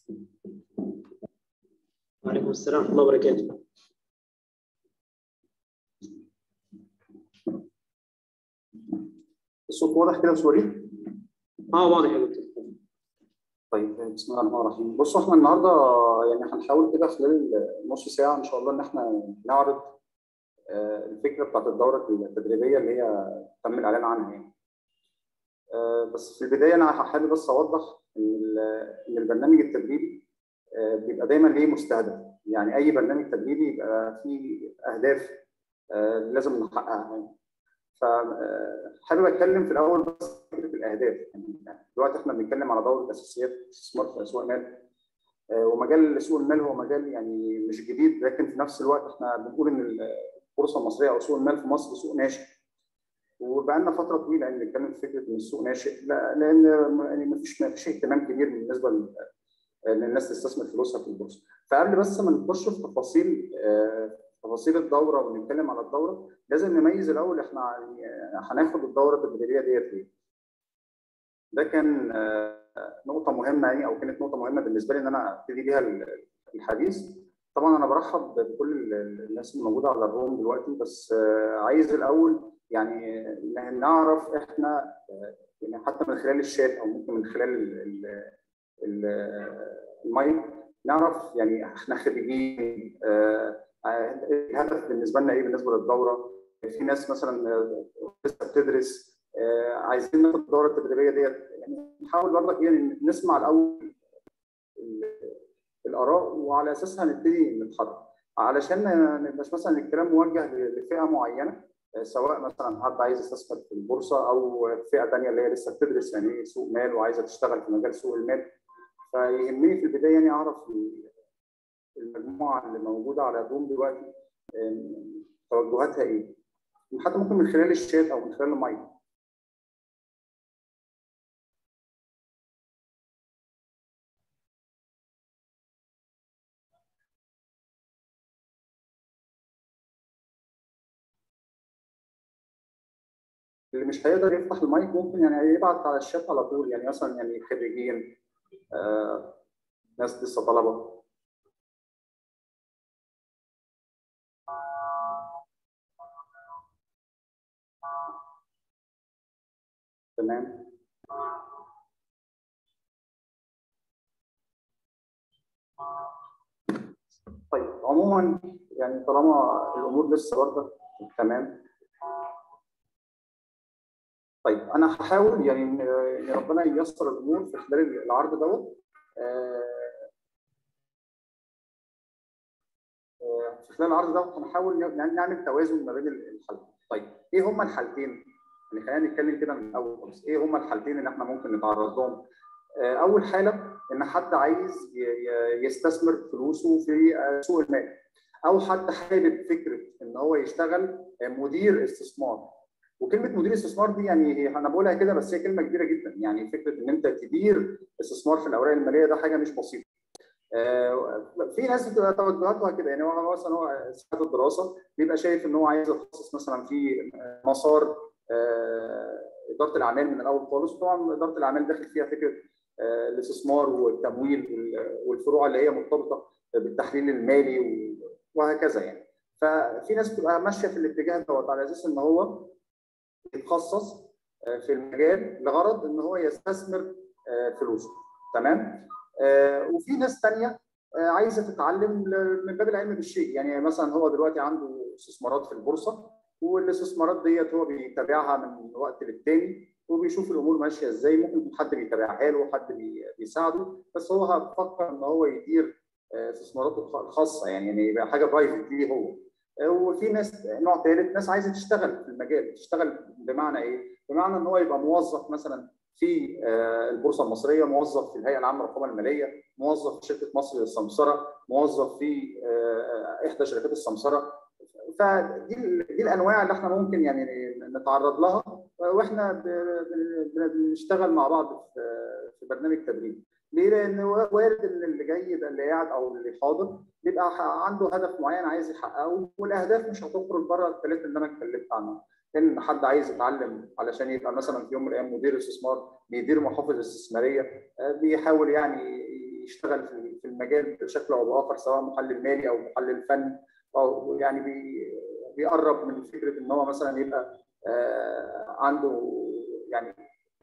وعليكم السلام ورحمه الله وبركاته الصوت واضح كده يا وليد؟ اه واضح يا دكتور طيب بسم الله الرحمن الرحيم بصوا احنا النهارده يعني هنحاول كده خلال نص ساعه ان شاء الله ان احنا نعرض آه، الفكره بتاعت الدوره التدريبيه اللي هي تم الاعلان عنها يعني. آه، بس في البدايه انا حابب بس اوضح ان ال- ان البرنامج التدريبي آه، بيبقى دايما ليه مستهدف يعني اي برنامج تدريبي يبقى فيه اهداف آه، لازم نحققها يعني. فحابب اتكلم في الاول بس فكره الاهداف يعني دلوقتي احنا بنتكلم على دوره اساسيات استثمار في اسواق المال آه، ومجال سوق المال هو مجال يعني مش جديد لكن في نفس الوقت احنا بنقول ان البورصه المصريه او سوق المال في مصر سوق ناشئ وبقى لنا فتره طويله يعني بنتكلم في فكره ان السوق ناشئ لا- لان يعني ما فيش ما فيش اهتمام كبير بالنسبه ل- ان الناس تستثمر فلوسها في البورصه فقبل بس ما نخش في تفاصيل آه، تفاصيل الدوره ونتكلم على الدوره لازم نميز الاول احنا يعني هناخد الدوره التدريبيه ديت ليه ده كان آه، نقطه مهمه يعني او كانت نقطه مهمه بالنسبه لي ان انا ابتدي بيها الحديث طبعا انا برحب بكل ال- الناس اللي موجوده على الروم دلوقتي بس آه، عايز الاول يعني ن- نعرف احنا آه، يعني حتى من خلال الشات او ممكن من خلال ال- ال- ال- المايك نعرف يعني احنا خريجين آه، آه، الهدف بالنسبه لنا ايه بالنسبه للدوره في ناس مثلا آه، لسه بتدرس آه، عايزين ناخد الدوره التدريبيه ديت يعني نحاول برضك يعني نسمع الاول ال- الاراء وعلى اساسها نبتدي نتحرك علشان ما نبقاش مثلا الكلام موجه ل- لفئه معينه آه، سواء مثلا حد عايز يستثمر في البورصه او فئه ثانيه اللي هي لسه بتدرس يعني ايه سوق مال وعايزه تشتغل في مجال سوق المال فيهمني في البدايه يعني اعرف المجموعه اللي موجوده على الروم دلوقتي آم، توجهاتها ايه حتى ممكن من خلال الشات او من خلال المايك اللي مش هيقدر يفتح المايك ممكن يعني يبعت على الشات على طول يعني مثلا يعني خريجين آه، ناس لسه طلبه تمام طيب عموما يعني طالما الامور لسه برضه تمام طيب انا هحاول يعني ان إن ربنا ييسر الامور في خلال العرض دوت آه، آه، في خلال العرض دوت هنحاول نعمل نعمل توازن ما بين الحالتين طيب ايه هما الحالتين؟ يعني خلينا نتكلم كده من الاول خالص ايه هما الحالتين اللي احنا ممكن نتعرض لهم؟ آه، اول حاله ان حد عايز ي- ي- يستثمر فلوسه في آه، سوق المال او حد حابب فكره ان هو يشتغل آه، مدير استثمار وكلمه مدير استثمار دي يعني هي- انا بقولها كده بس هي كلمه كبيره جدا يعني فكره ان انت تدير استثمار في الاوراق الماليه ده حاجه مش بسيطه آه، في ناس بتبقى توجهاتها كده يعني هو مثلا هو ساعه الدراسه بيبقى شايف ان هو عايز يتخصص مثلا في مسار آه، اداره الاعمال من الاول خالص طبعا اداره الاعمال داخل فيها فكره آه، الاستثمار والتمويل وال- والفروع اللي هي مرتبطه بالتحليل المالي و- وهكذا يعني ففي ناس بتبقى ماشيه في الاتجاه دوت على اساس ان هو يتخصص آه، في المجال لغرض ان هو يستثمر آه، فلوسه تمام آه، وفي ناس تانية آه، عايزه تتعلم ل- من باب العلم بالشيء يعني مثلا هو دلوقتي عنده استثمارات في البورصه والاستثمارات ديت هو بيتابعها من وقت للتاني وبيشوف الامور ماشيه ازاي ممكن يكون حد بيتابعها له حد بي- بيساعده بس هو بيفكر ان هو يدير آه، استثماراته الخ- الخاصه يعني يعني يبقى حاجه برايفت ليه هو آه، وفي ناس نوع ثالث ناس عايزه تشتغل في المجال تشتغل بمعنى ايه؟ بمعنى ان هو يبقى موظف مثلا في آه، البورصه المصريه موظف في الهيئه العامه للرقابه الماليه موظف في شركه مصر للسمسره موظف في آه، احدى شركات السمسره فدي ال- دي الانواع اللي احنا ممكن يعني نتعرض لها واحنا ب- ب- بنشتغل مع بعض في في برنامج تدريب ليه؟ لان وارد ان اللي جاي ده اللي قاعد او اللي حاضر بيبقى ح- عنده هدف معين عايز يحققه والاهداف مش هتخرج بره الثلاثه اللي انا اتكلمت عنها ان حد عايز يتعلم علشان يبقى مثلا في يوم من الايام مدير استثمار بيدير محافظ استثماريه آه، بيحاول يعني يشتغل في المجال بشكل او باخر سواء محلل مالي او محلل فني او يعني بي بيقرب من فكره ان هو مثلا يبقى عنده يعني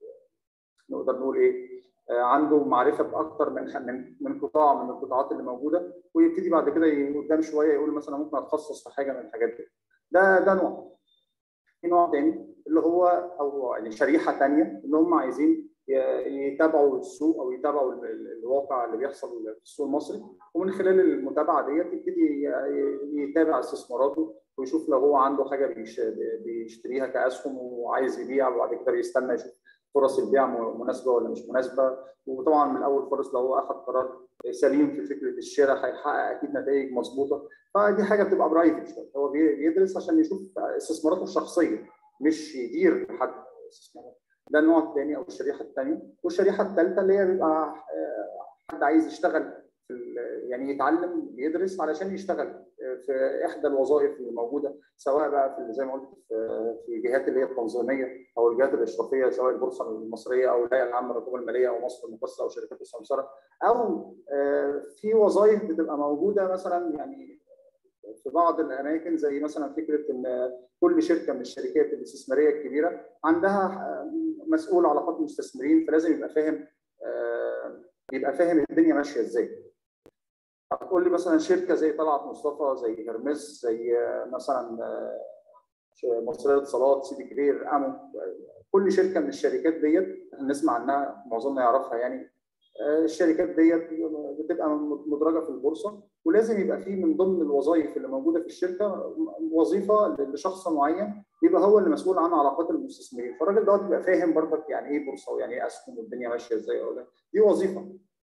نقدر نقول ايه عنده معرفه باكثر من من من قطاع من القطاعات اللي موجوده ويبتدي بعد كده قدام شويه يقول مثلا ممكن اتخصص في حاجه من الحاجات دي ده ده نوع في نوع تاني اللي هو او يعني شريحه ثانيه اللي هم عايزين يتابعوا السوق او يتابعوا الواقع اللي بيحصل في السوق المصري ومن خلال المتابعه ديت يبتدي يتابع استثماراته ويشوف لو هو عنده حاجه بيشتريها كاسهم وعايز يبيع وبعد كده بيستنى يشوف فرص البيع مناسبه ولا مش مناسبه وطبعا من الاول خالص لو هو اخذ قرار سليم في فكره الشراء هيحقق اكيد نتائج مظبوطه فدي حاجه بتبقى برايفت شويه هو بيدرس عشان يشوف استثماراته الشخصيه مش يدير حد استثمارات ده النوع الثاني او الشريحه الثانيه والشريحه الثالثه اللي هي بيبقى حد عايز يشتغل في يعني يتعلم يدرس علشان يشتغل في احدى الوظائف اللي موجوده سواء بقى في زي ما قلت في الجهات اللي هي التنظيميه او الجهات الاشرافيه سواء البورصه المصريه او الهيئه العامه للرقابه الماليه او مصر المقاصه او شركات السمسره او في وظائف بتبقى موجوده مثلا يعني في بعض الاماكن زي مثلا فكره ان كل شركه من الشركات الاستثماريه الكبيره عندها مسؤول علاقات مستثمرين فلازم يبقى فاهم يبقى فاهم الدنيا ماشيه ازاي. هتقول لي مثلا شركه زي طلعت مصطفى زي هرمس زي مثلا مصريه اتصالات سيدي كبير امو كل شركه من الشركات ديت نسمع عنها معظمنا يعرفها يعني الشركات ديت بتبقى مدرجه في البورصه ولازم يبقى في من ضمن الوظائف اللي موجوده في الشركه وظيفه لشخص معين يبقى هو اللي مسؤول عن علاقات المستثمرين فالراجل دوت يبقى فاهم برضك يعني ايه بورصه ويعني ايه اسهم والدنيا ماشيه ازاي ولا دي وظيفه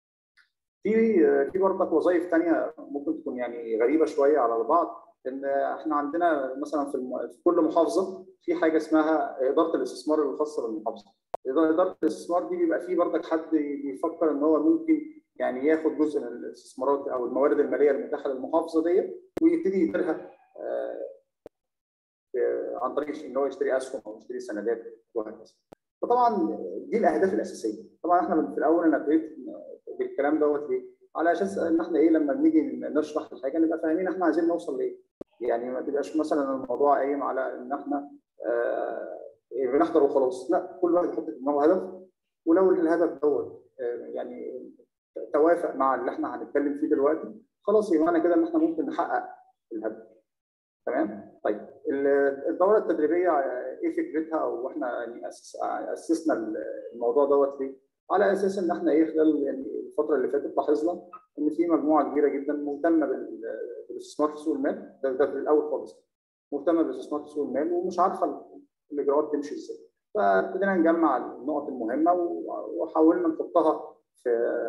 في في برضك وظائف ثانيه ممكن تكون يعني غريبه شويه على البعض ان احنا عندنا مثلا في, الم... في كل محافظه في حاجه اسمها اداره الاستثمار الخاصه بالمحافظه اداره الاستثمار دي بيبقى فيه برضك حد بيفكر ان هو ممكن يعني ياخد جزء من الاستثمارات او الموارد الماليه المتاحه للمحافظه دي ويبتدي يديرها عن طريق ان هو يشتري اسهم او يشتري سندات وهكذا. فطبعا دي الاهداف الاساسيه، طبعا احنا في الاول انا ابتديت بالكلام دوت ليه؟ على اساس ان احنا ايه لما بنيجي نشرح الحاجه نبقى فاهمين احنا عايزين نوصل لايه. يعني ما تبقاش مثلا الموضوع قايم على ان احنا آه بنحضر وخلاص، لا كل واحد يحط في دماغه هدف ولو الهدف دوت آه يعني توافق مع اللي احنا هنتكلم فيه دلوقتي خلاص يبقى معنى كده ان احنا ممكن نحقق الهدف. تمام؟ طيب الدوره التدريبيه ايه فكرتها او احنا يعني اسسنا الموضوع دوت ليه؟ على اساس ان احنا ايه خلال يعني الفتره اللي فاتت لاحظنا ان في مجموعه كبيره جدا مهتمه بالاستثمار في سوق المال ده, ده في الاول خالص مهتمه بالاستثمار في سوق المال ومش عارفه الاجراءات تمشي ازاي فابتدينا نجمع النقط المهمه وحاولنا نحطها في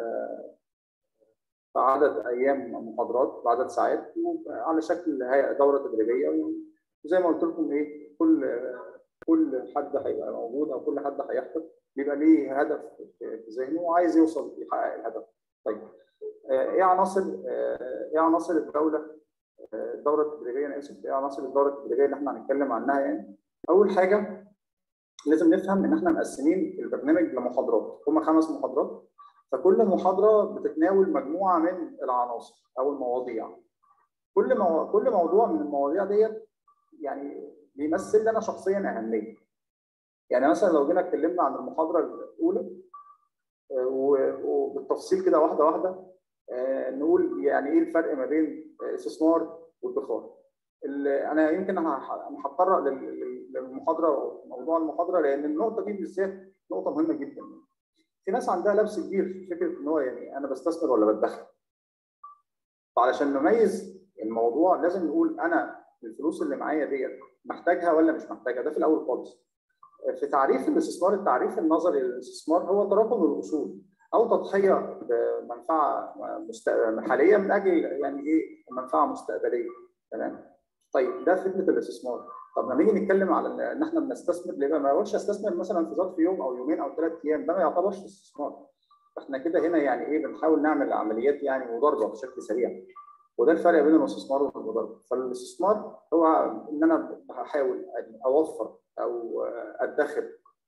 في عدد ايام محاضرات بعدد ساعات على شكل دوره تدريبيه وزي ما قلت لكم ايه كل كل حد هيبقى موجود او كل حد هيحضر بيبقى ليه هدف في ذهنه وعايز يوصل يحقق الهدف. طيب ايه عناصر ايه عناصر الدوله الدوره التدريبيه انا اسف ايه عناصر الدوره التدريبيه اللي احنا هنتكلم عنها يعني؟ اول حاجه لازم نفهم ان احنا مقسمين البرنامج لمحاضرات هم خمس محاضرات فكل محاضره بتتناول مجموعه من العناصر او المواضيع. كل مو... كل موضوع من المواضيع ديت يعني بيمثل لنا شخصيا اهميه. يعني مثلا لو جينا اتكلمنا عن المحاضره الاولى وبالتفصيل كده واحده واحده نقول يعني ايه الفرق ما بين استثمار وادخار. انا يمكن هضطر للمحاضره موضوع المحاضره لان النقطه دي بالذات نقطه مهمه جدا. في ناس عندها لبس كبير في فكره ان هو يعني انا بستثمر ولا بدخر. فعلشان نميز الموضوع لازم نقول انا الفلوس اللي معايا ديت محتاجها ولا مش محتاجها ده في الاول خالص. في تعريف الاستثمار التعريف النظري للاستثمار هو تراكم الاصول او تضحيه بمنفعه حاليه من اجل يعني ايه منفعه مستقبليه تمام طيب ده فكره الاستثمار طب لما نيجي نتكلم على ان احنا بنستثمر ليه ما اقولش استثمر مثلا في ظرف يوم او يومين او ثلاث ايام ده ما يعتبرش استثمار احنا كده هنا يعني ايه بنحاول نعمل عمليات يعني مضاربه بشكل سريع وده الفرق بين الاستثمار والمضاربه فالاستثمار هو ان انا بحاول اوفر او ادخر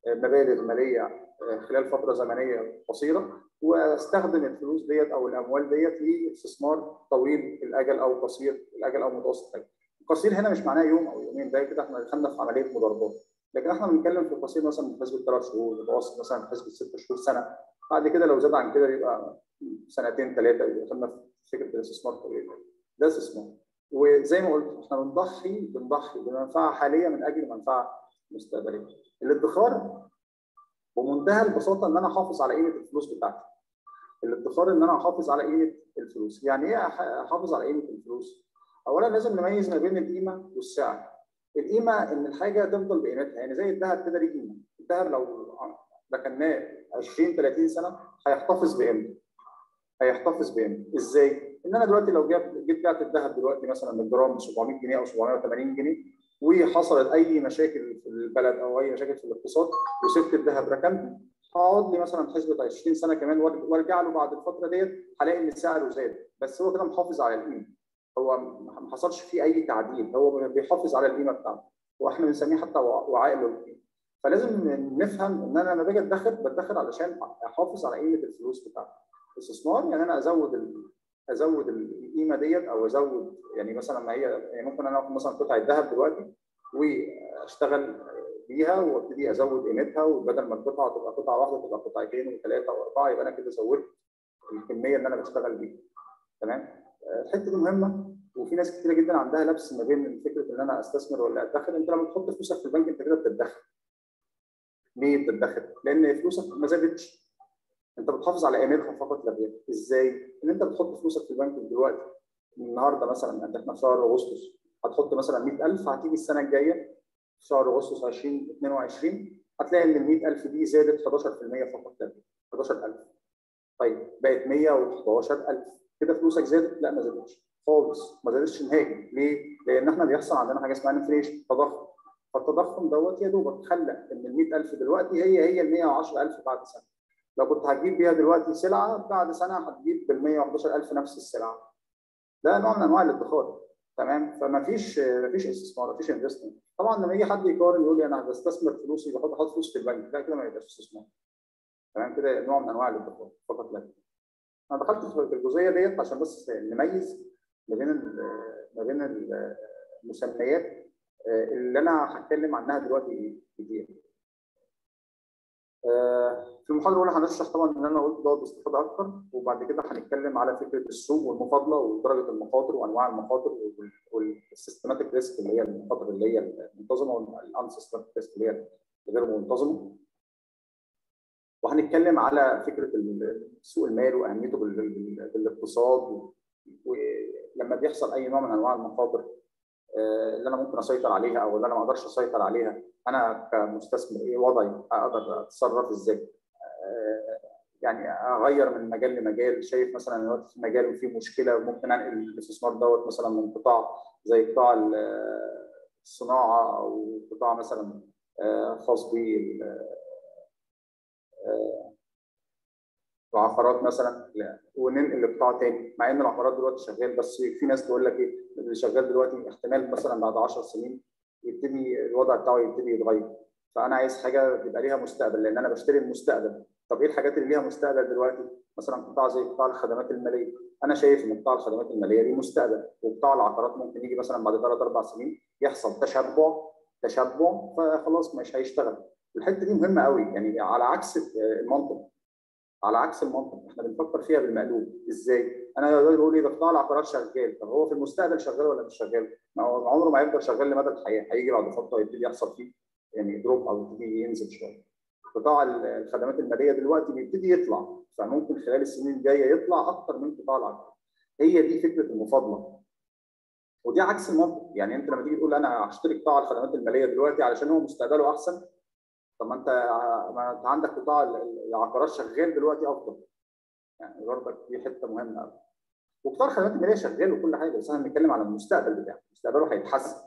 مبالغ ماليه خلال فتره زمنيه قصيره واستخدم الفلوس ديت او الاموال ديت لاستثمار طويل الاجل او قصير الاجل او متوسط الاجل. القصير هنا مش معناه يوم او يومين ده كده احنا دخلنا في عمليه مضاربات لكن احنا بنتكلم في القصير مثلا بحسبه ثلاث شهور متوسط مثلا بحسبه ست شهور سنه بعد كده لو زاد عن كده يبقى سنتين ثلاثه يبقى دخلنا في فكره الاستثمار الطويل ده استثمار وزي ما قلت احنا بنضحي بنضحي بمنفعه حاليه من اجل منفعه مستقبليه الادخار بمنتهى البساطه ان انا احافظ على قيمه الفلوس بتاعتي الادخار ان انا احافظ على قيمه الفلوس يعني ايه احافظ على قيمه الفلوس اولا لازم نميز ما بين القيمه والسعر القيمه ان الحاجه تفضل بقيمتها يعني زي الذهب كده ليه قيمه الذهب لو ركناه 20 30 سنه هيحتفظ بقيمته هيحتفظ بقيمته ازاي ان انا دلوقتي لو جبت جيت بعت الذهب دلوقتي مثلا الجرام ب 700 جنيه او 780 جنيه وحصلت اي مشاكل في البلد او اي مشاكل في الاقتصاد وسبت الذهب ركنته هقعد لي مثلا حسبه 20 سنه كمان وارجع له بعد الفتره ديت هلاقي ان سعره زاد بس هو كده محافظ على القيمه هو ما حصلش فيه اي تعديل هو بيحافظ على القيمه بتاعته واحنا بنسميه حتى وعاء للقيمه فلازم نفهم ان انا لما باجي ادخر بدخر علشان احافظ على قيمه الفلوس بتاعتي استثمار يعني انا ازود ال... ازود القيمه ديت او ازود يعني مثلا ما هي يعني ممكن انا اخد مثلا قطعه ذهب دلوقتي واشتغل بيها وابتدي ازود قيمتها وبدل ما القطعه تبقى قطعه واحده تبقى قطعتين وثلاثه واربعه يبقى انا كده زودت الكميه اللي انا بشتغل بيها تمام الحته دي مهمه وفي ناس كتيره جدا عندها لبس ما بين فكره ان انا استثمر ولا ادخر انت لما تحط فلوسك في البنك انت كده بتدخر ليه بتدخر؟ لان فلوسك ما زادتش انت بتحافظ على قيمتها فقط لا غير ازاي؟ ان انت بتحط فلوسك في البنك دلوقتي النهارده مثلا انت احنا في شهر اغسطس هتحط مثلا 100000 هتيجي السنه الجايه في شهر اغسطس 2022 هتلاقي ان ال 100000 دي زادت 11% فقط لا غير 11000 طيب بقت 111000 كده فلوسك زادت؟ لا ما زادتش خالص ما زادتش نهائي ليه؟ لان احنا بيحصل عندنا حاجه اسمها انفليشن تضخم فالتضخم دوت يا دوبك خلى ان ال 100000 دلوقتي هي هي ال 110000 بعد سنه لو كنت هتجيب بيها دلوقتي سلعه بعد سنه هتجيب بال 111000 نفس السلعه ده نوع من انواع الادخار تمام فما فيش ما فيش استثمار ما فيش انفستمنت طبعا لما يجي حد يقارن يقول لي انا بستثمر فلوسي بحط احط فلوس في البنك لا كده ما يبقاش استثمار تمام كده نوع من انواع الادخار فقط لا انا دخلت في الجزئيه ديت عشان بس نميز ما بين ما بين المسميات اللي انا هتكلم عنها دلوقتي كتير. في المحاضره الاولى هنشرح طبعا اللي انا قلته دوت باستفاضه اكتر وبعد كده هنتكلم على فكره السوق والمفاضله ودرجه المخاطر وانواع المخاطر والسيستماتيك ريسك اللي هي المخاطر اللي هي المنتظمه والان سيستماتيك ريسك اللي هي غير منتظمه. وهنتكلم على فكره سوق المال واهميته بالاقتصاد ولما بيحصل اي نوع من انواع المخاطر اللي انا ممكن اسيطر عليها او اللي انا ما اقدرش اسيطر عليها انا كمستثمر ايه وضعي اقدر اتصرف ازاي يعني اغير من مجال لمجال شايف مثلا دلوقتي في مجال وفيه مشكله ممكن انقل الاستثمار دوت مثلا من قطاع زي قطاع الصناعه او قطاع مثلا خاص بال العقارات مثلا وننقل لقطاع تاني مع ان العقارات دلوقتي شغال بس في ناس تقول لك ايه اللي شغال دلوقتي احتمال مثلا بعد 10 سنين يبتدي الوضع بتاعه يبتدي يتغير فانا عايز حاجه يبقى ليها مستقبل لان انا بشتري المستقبل طب ايه الحاجات اللي ليها مستقبل دلوقتي مثلا قطاع زي قطاع الخدمات الماليه انا شايف ان قطاع الخدمات الماليه ليه مستقبل وقطاع العقارات ممكن يجي مثلا بعد ثلاث اربع سنين يحصل تشبع تشبع فخلاص مش هيشتغل الحته دي مهمه قوي يعني على عكس المنطق على عكس المنطق احنا بنفكر فيها بالمقلوب ازاي انا دلوقتي بقول ايه ده قطاع العقارات شغال طب هو في المستقبل شغال ولا مش شغال ما هو عمره ما هيفضل شغال لمدى الحياه هيجي بعد فتره يبتدي يحصل فيه يعني دروب او يبتدي ينزل شويه قطاع الخدمات الماليه دلوقتي بيبتدي يطلع فممكن خلال السنين الجايه يطلع اكتر من قطاع العقارات هي دي فكره المفاضله ودي عكس المنطق يعني انت لما تيجي تقول انا هشتري قطاع الخدمات الماليه دلوقتي علشان هو مستقبله احسن طب ما انت ما انت عندك قطاع العقارات شغال دلوقتي افضل يعني برضك دي حته مهمه قوي وقطاع الخدمات الماليه شغال وكل حاجه بس احنا بنتكلم على المستقبل بتاعه مستقبله هيتحسن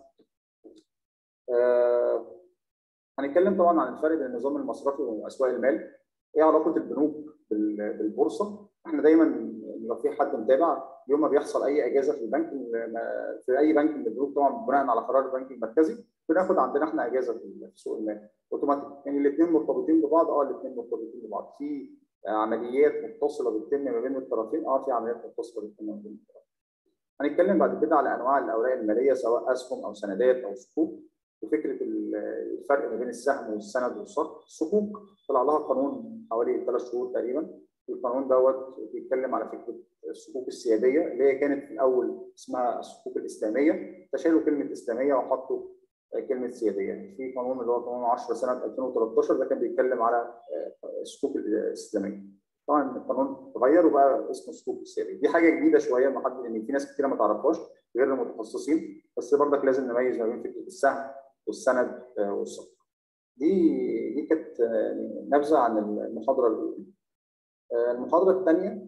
آه هنتكلم طبعا عن الفرق بين النظام المصرفي واسواق المال ايه علاقه البنوك بالبورصه احنا دايما لو في حد متابع يوم ما بيحصل اي اجازه في البنك في اي بنك من البنوك طبعا بناء على قرار البنك المركزي بناخد عندنا احنا اجازه في سوق المال اوتوماتيك يعني الاثنين مرتبطين ببعض اه الاثنين مرتبطين ببعض في عمليات متصله بتتم ما بين الطرفين اه في عمليات متصله بتتم ما بين الطرفين هنتكلم بعد كده على انواع الاوراق الماليه سواء اسهم او سندات او صكوك وفكره الفرق ما بين السهم والسند والصك الصكوك طلع لها قانون حوالي ثلاث شهور تقريبا القانون دوت بيتكلم على فكره الصكوك السياديه اللي هي كانت في الاول اسمها الصكوك الاسلاميه فشالوا كلمه اسلاميه وحطوا كلمه سياديه في قانون اللي هو قانون 10 سنه 2013 ده كان بيتكلم على الصكوك الاسلاميه طبعا القانون اتغير وبقى اسمه الصكوك السياديه دي حاجه جديده شويه ما حد ان في ناس كتير ما تعرفهاش غير المتخصصين بس برضك لازم نميز ما بين فكره السهم والسند والصك دي دي كانت نبذه عن المحاضره الاولى المحاضره الثانيه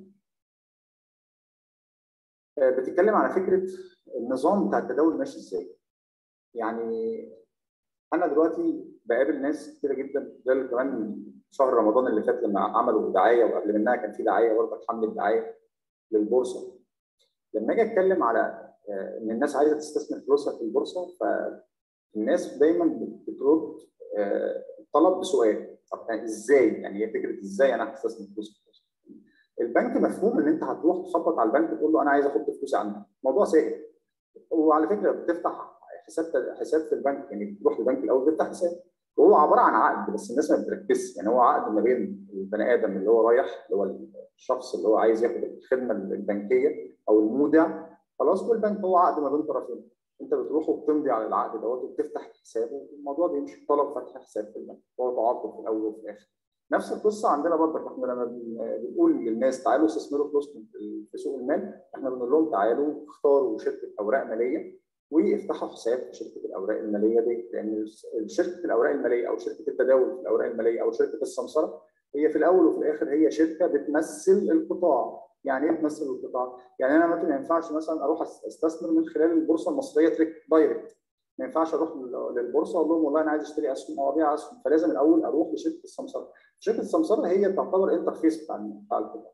بتتكلم على فكره النظام بتاع التداول ماشي ازاي يعني انا دلوقتي بقابل ناس كتيره جدا ده كمان شهر رمضان اللي فات لما عملوا دعايه وقبل منها كان في دعايه برضك حمله دعايه للبورصه لما اجي اتكلم على ان الناس عايزه تستثمر فلوسها في البورصه فالناس دايما بترد الطلب بسؤال طب يعني ازاي يعني هي فكره ازاي انا هستثمر فلوسي في البورصه البنك مفهوم ان انت هتروح تخبط على البنك تقول له انا عايز احط فلوسي عندك موضوع سهل وعلى فكره بتفتح حساب حساب في البنك يعني بتروح البنك الاول تفتح حساب وهو عباره عن عقد بس الناس ما بتركزش يعني هو عقد ما بين البني ادم اللي هو رايح اللي هو الشخص اللي هو عايز ياخد الخدمه البنكيه او المودع خلاص والبنك هو عقد ما بين طرفين انت بتروح وبتمضي على العقد دوت وبتفتح حساب والموضوع بيمشي طلب فتح حساب في البنك هو تعاقد في الاول وفي الاخر نفس القصه عندنا برضك احنا لما بنقول للناس تعالوا استثمروا فلوسكم في سوق المال احنا بنقول لهم تعالوا اختاروا شركه اوراق ماليه ويفتحوا حساب في شركه الاوراق الماليه دي لان شركه الاوراق الماليه او شركه التداول في الاوراق الماليه او شركه السمسره هي في الاول وفي الاخر هي شركه بتمثل القطاع يعني ايه تمثل القطاع؟ يعني انا مثلا ما ينفعش مثلا اروح استثمر من خلال البورصه المصريه دايركت ما ينفعش اروح للبورصه اقول لهم والله انا عايز اشتري اسهم او ابيع اسهم فلازم الاول اروح لشركه السمسره شركه السمسره هي تعتبر انترفيس بتاع بتاع القطاع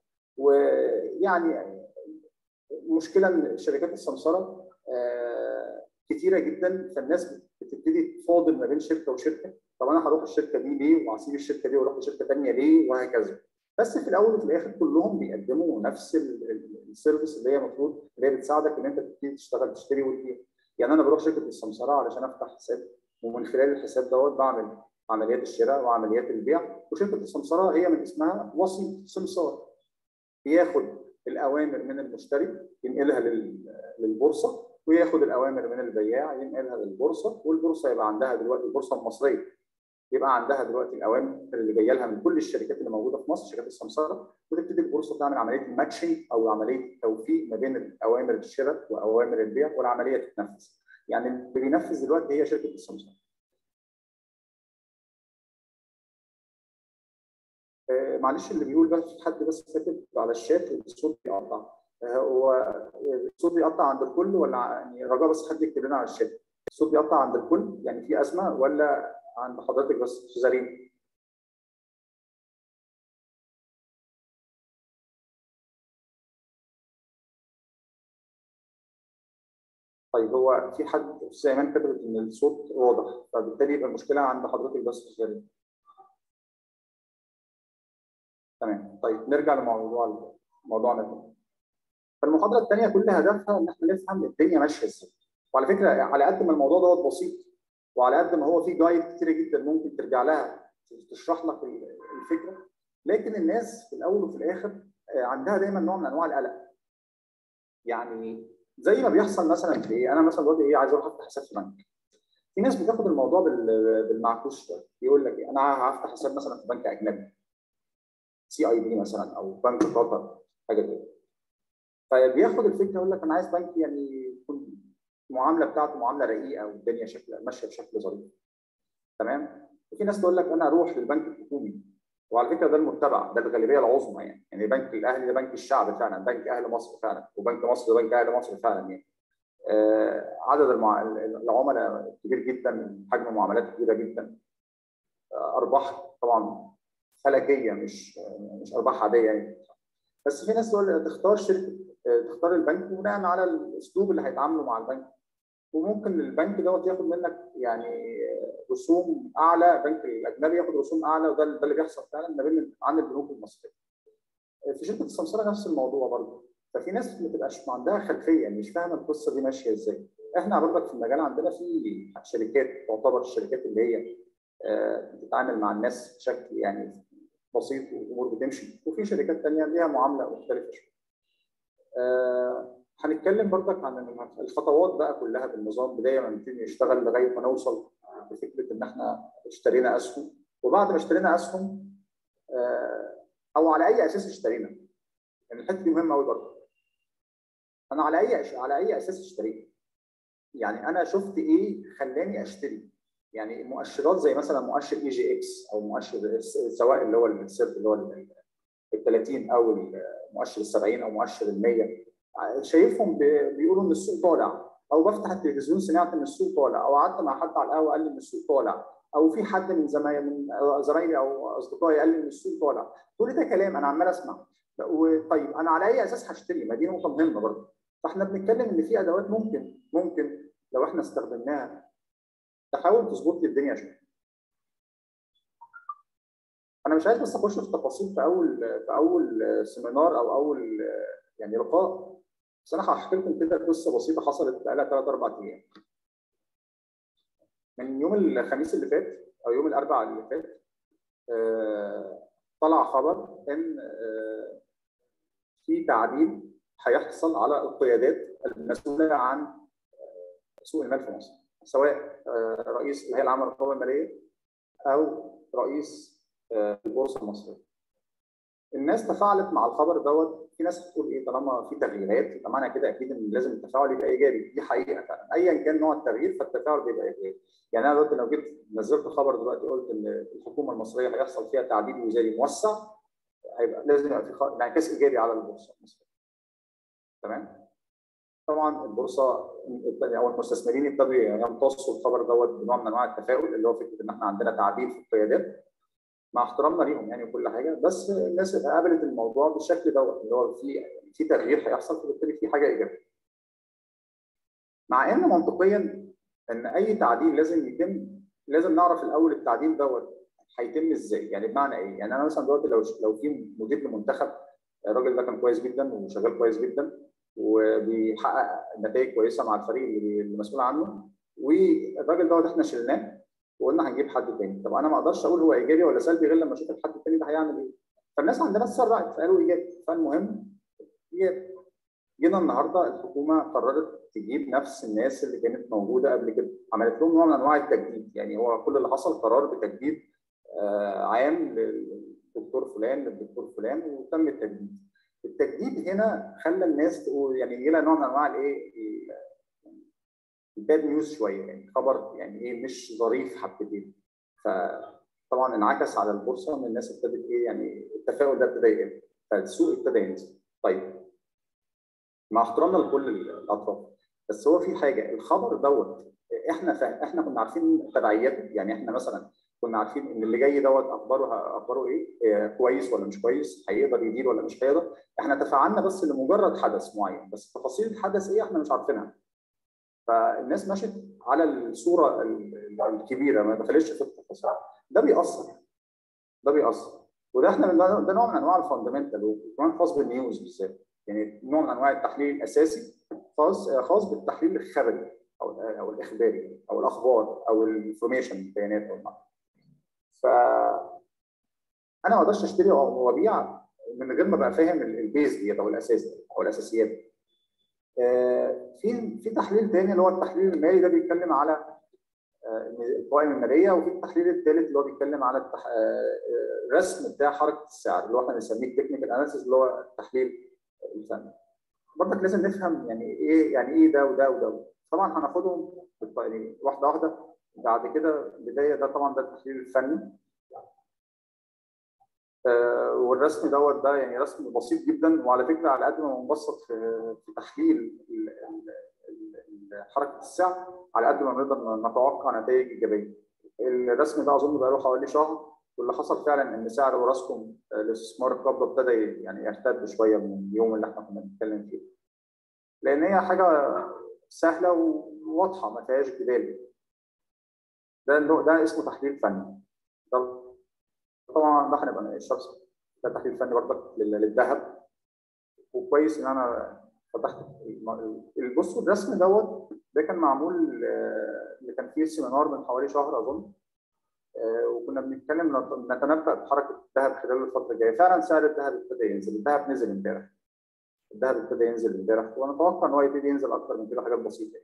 ويعني مشكله ان شركات السمسره كتيره جدا فالناس بتبتدي تفاضل ما بين شركه وشركه طب انا هروح الشركه دي ليه وهسيب الشركه دي واروح لشركه ثانيه ليه وهكذا بس في الاول وفي الاخر كلهم بيقدموا نفس السيرفيس اللي هي المفروض اللي هي بتساعدك ان انت تبتدي تشتغل تشتري وتبيع يعني انا بروح شركه السمسره علشان افتح حساب ومن خلال الحساب دوت بعمل عمليات الشراء وعمليات البيع وشركه السمسره هي من اسمها وسيط سمسار بياخد الاوامر من المشتري ينقلها للبورصه وياخد الاوامر من البياع ينقلها للبورصه والبورصه يبقى عندها دلوقتي البورصه المصريه يبقى عندها دلوقتي الاوامر اللي جايه لها من كل الشركات اللي موجوده في مصر شركات السمسره وتبتدي البورصه تعمل عمليه الماتشنج او عمليه التوفيق ما بين اوامر الشراء واوامر البيع والعمليه تتنفذ يعني اللي بينفذ دلوقتي هي شركه السمسره آه معلش اللي بيقول بس في حد بس كاتب على الشات الصوت بيقطع هو الصوت بيقطع عند الكل ولا يعني رجاء بس حد يكتب لنا على الشات الصوت بيقطع عند الكل يعني في ازمه ولا عند حضرتك بس استاذ ريم طيب هو في حد استاذ ايمان كتبت ان الصوت واضح فبالتالي يبقى المشكله عند حضرتك بس استاذ ريم تمام طيب نرجع لموضوع موضوعنا فالمحاضره الثانيه كل هدفها ان احنا نفهم الدنيا ماشيه ازاي وعلى فكره على قد ما الموضوع دوت بسيط وعلى قد ما هو في جايد كتيره جدا ممكن ترجع لها تشرح لك الفكره لكن الناس في الاول وفي الاخر عندها دايما نوع من انواع القلق يعني زي ما بيحصل مثلا في ايه انا مثلا دلوقتي ايه عايز اروح افتح حساب في بنك في ناس بتاخد الموضوع بالمعكوس شويه يقول لك ايه انا هفتح حساب مثلا في بنك اجنبي سي اي بي مثلا او بنك قطر حاجه كده فبياخد الفكره يقول لك انا عايز بنك يعني يكون المعامله بتاعته معامله رقيقه والدنيا شكل ماشيه بشكل ظريف تمام وفي ناس تقول لك انا اروح للبنك الحكومي وعلى فكره ده المتبع ده الغالبيه العظمى يعني يعني بنك الاهلي ده بنك الشعب فعلا بنك اهل مصر فعلا وبنك مصر ده بنك اهل مصر فعلا يعني آه عدد المع... العملاء كبير جدا حجم معاملات كبيره جدا آه ارباح طبعا فلكيه مش مش ارباح عاديه يعني بس في ناس تقول تختار شركه تختار البنك بناء على الاسلوب اللي هيتعاملوا مع البنك وممكن البنك دوت ياخد منك يعني رسوم اعلى البنك الاجنبي ياخد رسوم اعلى وده ده اللي بيحصل فعلا ما بين عن البنوك المصريه. في شركه السمسره نفس الموضوع برضه ففي ناس ما تبقاش عندها خلفيه مش فاهمه القصه دي ماشيه ازاي. احنا برضك في المجال عندنا في شركات تعتبر الشركات اللي هي بتتعامل مع الناس بشكل يعني بسيط والامور بتمشي وفي شركات ثانيه ليها معامله مختلفه شويه. أه هنتكلم برضك عن الخطوات بقى كلها بالنظام بدايه ما نبتدي نشتغل لغايه ما نوصل لفكره ان احنا اشترينا اسهم وبعد ما اشترينا اسهم أه او على اي اساس اشترينا يعني الحته دي مهمه قوي برضه انا على اي على اي اساس اشتريت يعني انا شفت ايه خلاني اشتري يعني مؤشرات زي مثلا مؤشر اي جي اكس او مؤشر سواء اللي هو السيرت اللي هو ال 30 او مؤشر ال 70 او مؤشر ال 100 شايفهم بيقولوا ان السوق طالع او بفتح التلفزيون سمعت ان السوق طالع او قعدت مع حد على القهوه قال لي ان السوق طالع او في حد من زمايلي من زمايلي او اصدقائي قال لي ان السوق طالع كل ده كلام انا عمال اسمع طيب انا على اي اساس هشتري ما دي نقطه مهمه برضه فاحنا بنتكلم ان في ادوات ممكن ممكن لو احنا استخدمناها تحاول تظبط لي الدنيا شويه انا مش عايز بس اخش في تفاصيل في اول في اول سيمينار او اول يعني لقاء بس انا هحكي لكم كده قصه بسيطه حصلت بقى لها ثلاث اربع ايام من يوم الخميس اللي فات او يوم الاربعاء اللي فات طلع خبر ان في تعديل هيحصل على القيادات المسؤوله عن سوق المال في مصر سواء رئيس الهيئه العامه للرقابه الماليه او رئيس البورصه المصريه. الناس تفاعلت مع الخبر دوت في ناس هتقول ايه طالما في تغييرات يبقى معنى كده اكيد ان لازم التفاعل يبقى ايجابي دي حقيقه فعلا ايا كان نوع التغيير فالتفاعل بيبقى ايجابي. يعني انا دلوقتي لو جيت نزلت خبر دلوقتي قلت ان الحكومه المصريه هيحصل فيها تعديل وزاري موسع هيبقى لازم يبقى في انعكاس ايجابي على البورصه المصريه. تمام؟ طبعا البورصه او المستثمرين ابتدوا يمتصوا الخبر دوت بنوع من انواع التفاؤل اللي هو فكره ان احنا عندنا تعديل في القيادات مع احترامنا ليهم يعني وكل حاجه بس الناس قابلت الموضوع بالشكل دوت اللي هو في في تغيير هيحصل فبالتالي في حاجه ايجابيه. مع ان منطقيا ان اي تعديل لازم يتم لازم نعرف الاول التعديل دوت هيتم ازاي يعني بمعنى ايه؟ يعني انا مثلا دلوقتي لو لو في مدير لمنتخب الراجل ده كان كويس جدا وشغال كويس جدا وبيحقق نتائج كويسه مع الفريق اللي مسؤول عنه والراجل دوت احنا شلناه وقلنا هنجيب حد تاني طب انا ما اقدرش اقول هو ايجابي ولا سلبي غير لما اشوف الحد التاني ده هيعمل ايه فالناس عندنا اتسرعت فقالوا ايجابي فالمهم ايجابي جينا النهارده الحكومه قررت تجيب نفس الناس اللي كانت موجوده قبل كده عملت لهم نوع من انواع التجديد يعني هو كل اللي حصل قرار بتجديد آه عام للدكتور فلان للدكتور فلان وتم التجديد التجديد هنا خلى الناس تقول يعني يجي لها نوع من انواع الايه الباد نيوز شويه يعني خبر يعني ايه مش ظريف حبتين فطبعا انعكس على البورصه ان الناس ابتدت ايه يعني التفاؤل ده ابتدى يقل فالسوق ابتدى ينزل طيب مع احترامنا لكل الاطراف بس هو في حاجه الخبر دوت احنا فا... احنا كنا عارفين تبعياته يعني احنا مثلا كنا عارفين ان اللي جاي دوت اخباره اخباره ايه آه كويس ولا مش كويس هيقدر يدير ولا مش هيقدر احنا تفاعلنا بس لمجرد حدث معين بس تفاصيل الحدث ايه احنا مش عارفينها فالناس مشت على الصوره الكبيره ما دخلتش في التفاصيل ده بيأثر ده بيأثر وده احنا ده نوع من انواع الفاندمنتال وكمان خاص بالنيوز بالذات يعني نوع من انواع التحليل الاساسي خاص خاص بالتحليل الخبري او او الاخباري او الاخبار او الانفورميشن البيانات او المعلومات ف انا ما اقدرش اشتري وابيع من غير ما ابقى فاهم البيز ديت او الاساس دي او الاساسيات في في تحليل تاني اللي هو التحليل المالي ده بيتكلم على القوائم الماليه وفي التحليل الثالث اللي هو بيتكلم على التح... الرسم بتاع حركه السعر اللي هو احنا بنسميه التكنيكال اناليسيس اللي هو التحليل الفني. برضك لازم نفهم يعني ايه يعني ايه ده وده وده طبعا هناخدهم يعني واحده واحده بعد كده بدايه ده طبعا ده التحليل الفني آه والرسم دوت ده يعني رسم بسيط جدا وعلى فكره على قد ما بنبسط في في تحليل حركه السعر على قد ما نقدر نتوقع نتائج ايجابيه. الرسم ده اظن بقى له حوالي شهر واللي حصل فعلا ان سعر وراسكم الاستثمار القبضه ابتدى يعني يرتد شويه من اليوم اللي احنا كنا بنتكلم فيه. لان هي حاجه سهله واضحه ما فيهاش جدال ده النوع ده اسمه تحليل فني ده طبعا ده هنبقى الشخص ده تحليل فني برضك لل- للذهب وكويس ان انا فتحت الم- بصوا الرسم دوت ده كان معمول آه، اللي كان فيه سيمينار من حوالي شهر اظن آه، وكنا بنتكلم نت- نتنبأ بحركه الذهب خلال الفتره الجايه فعلا سعر الذهب ابتدى ينزل الذهب نزل امبارح الذهب ابتدى ينزل امبارح ونتوقع ان هو يبتدي ينزل اكتر من كده حاجات بسيطه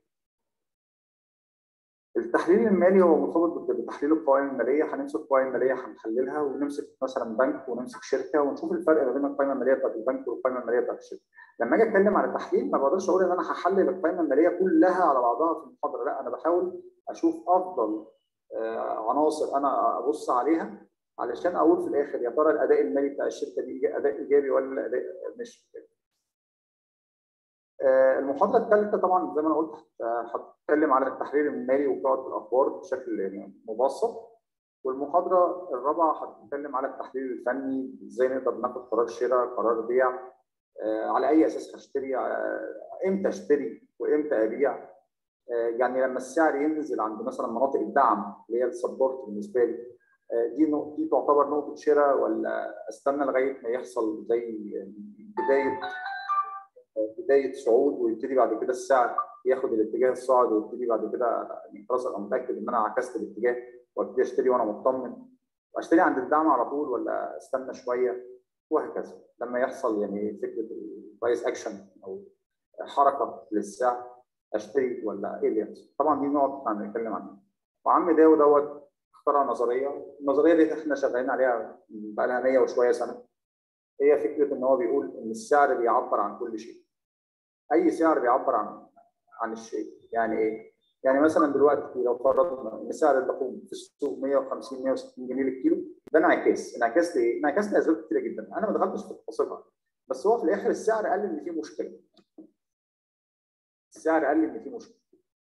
التحليل المالي هو مرتبط بتحليل القوائم الماليه هنمسك القوائم الماليه هنحللها ونمسك مثلا بنك ونمسك شركه ونشوف الفرق ما بين القائمه الماليه بتاعت البنك والقائمه الماليه بتاعت الشركه. لما اجي اتكلم عن التحليل ما بقدرش اقول ان انا هحلل القائمه الماليه كلها على بعضها في المحاضره لا انا بحاول اشوف افضل آه، عناصر انا ابص عليها علشان اقول في الاخر يا ترى الاداء المالي بتاع الشركه دي اداء ايجابي ولا اداء مش إيجابي. آه، المحاضره الثالثه طبعا زي ما انا قلت آه، هتكلم على التحليل المالي وقراءه الاخبار بشكل يعني مبسط والمحاضره الرابعه هتتكلم على التحليل الفني ازاي نقدر ناخد قرار شراء قرار بيع آه، على اي اساس هشتري آه، امتى اشتري وامتى ابيع آه، يعني لما السعر ينزل عند مثلا مناطق الدعم اللي هي السبورت بالنسبه لي آه، دي نق- دي تعتبر نقطه شراء ولا استنى لغايه ما يحصل زي بدايه بدايه صعود ويبتدي بعد كده السعر ياخد الاتجاه الصاعد ويبتدي بعد كده يعني خلاص ابقى متاكد ان انا عكست الاتجاه وابتدي اشتري وانا مطمن اشتري عند الدعم على طول ولا استنى شويه وهكذا لما يحصل يعني فكره البرايس اكشن او حركه للسعر اشتري ولا ايه اللي يحصل طبعا دي نقط احنا هنتكلم عنها وعم داو دوت اخترع نظريه النظريه دي احنا شغالين عليها بقى لها 100 وشويه سنه هي فكره ان هو بيقول ان السعر بيعبر عن كل شيء اي سعر بيعبر عن عن الشيء يعني ايه يعني مثلا دلوقتي لو فرضنا ان سعر اللحوم في السوق 150 160 جنيه للكيلو ده انعكاس انعكاس لايه انعكاس لاسباب كتيره جدا انا ما دخلتش في تفاصيلها بس هو في الاخر السعر قال ان في مشكله السعر قال ان في مشكله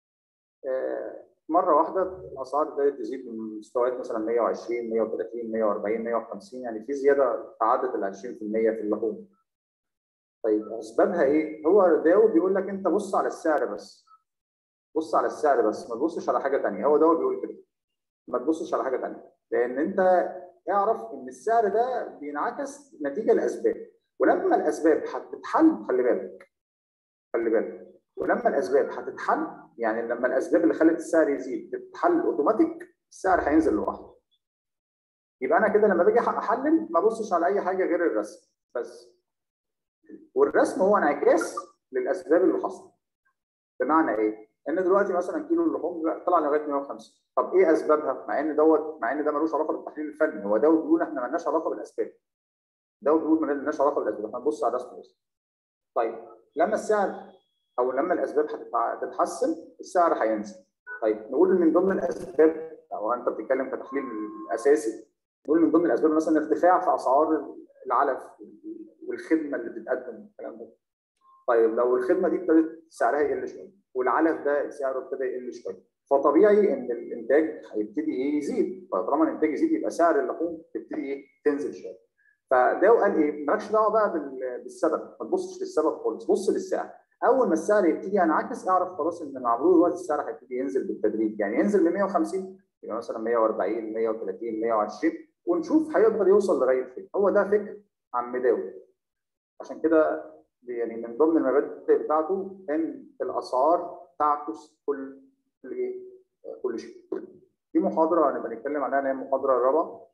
آه، مره واحده الاسعار بدات تزيد من مستويات مثلا 120 130 140 150 يعني في زياده تعدت ال 20% في اللحوم طيب اسبابها ايه؟ هو داو بيقول لك انت بص على السعر بس بص على السعر بس ما تبصش على حاجه ثانيه هو داو بيقول كده ما تبصش على حاجه ثانيه لان انت اعرف ان السعر ده بينعكس نتيجه لاسباب ولما الاسباب هتتحل خلي بالك خلي بالك ولما الاسباب هتتحل يعني لما الاسباب اللي خلت السعر يزيد تتحل اوتوماتيك السعر هينزل لوحده يبقى انا كده لما باجي احلل ما ابصش على اي حاجه غير الرسم بس والرسم هو انعكاس للاسباب اللي حصلت بمعنى ايه؟ ان دلوقتي مثلا كيلو اللحوم طلع لغايه 150 طب ايه اسبابها؟ مع ان دوت مع ان ده ملوش علاقه بالتحليل الفني هو ده بيقول احنا مالناش علاقه بالاسباب ده بيقول مالناش علاقه بالاسباب احنا هنبص على الرسم بس طيب لما السعر او لما الاسباب هتتحسن السعر هينزل طيب نقول من ضمن الاسباب او انت بتتكلم كتحليل اساسي نقول من ضمن الاسباب مثلا ارتفاع في اسعار العلف والخدمه اللي بتتقدم الكلام ده طيب لو الخدمه دي ابتدت سعرها يقل شويه والعلف ده سعره ابتدى يقل شويه فطبيعي ان الانتاج هيبتدي ايه يزيد فطالما الانتاج يزيد يبقى سعر اللحوم تبتدي ايه تنزل شويه فده قال ايه مالكش دعوه بقى بالسبب ما تبصش للسبب خالص بص للسعر اول ما السعر يبتدي ينعكس اعرف خلاص ان مع مرور الوقت السعر هيبتدي ينزل بالتدريج يعني ينزل من 150 يبقى مثلا 140 130 120 ونشوف هيقدر يوصل لغايه فين هو ده فكر عم داوود عشان كده يعني من ضمن المبادئ بتاعته ان الاسعار تعكس كل ايه كل شيء دي محاضره هنبقى نتكلم عنها اللي هي المحاضره الرابعه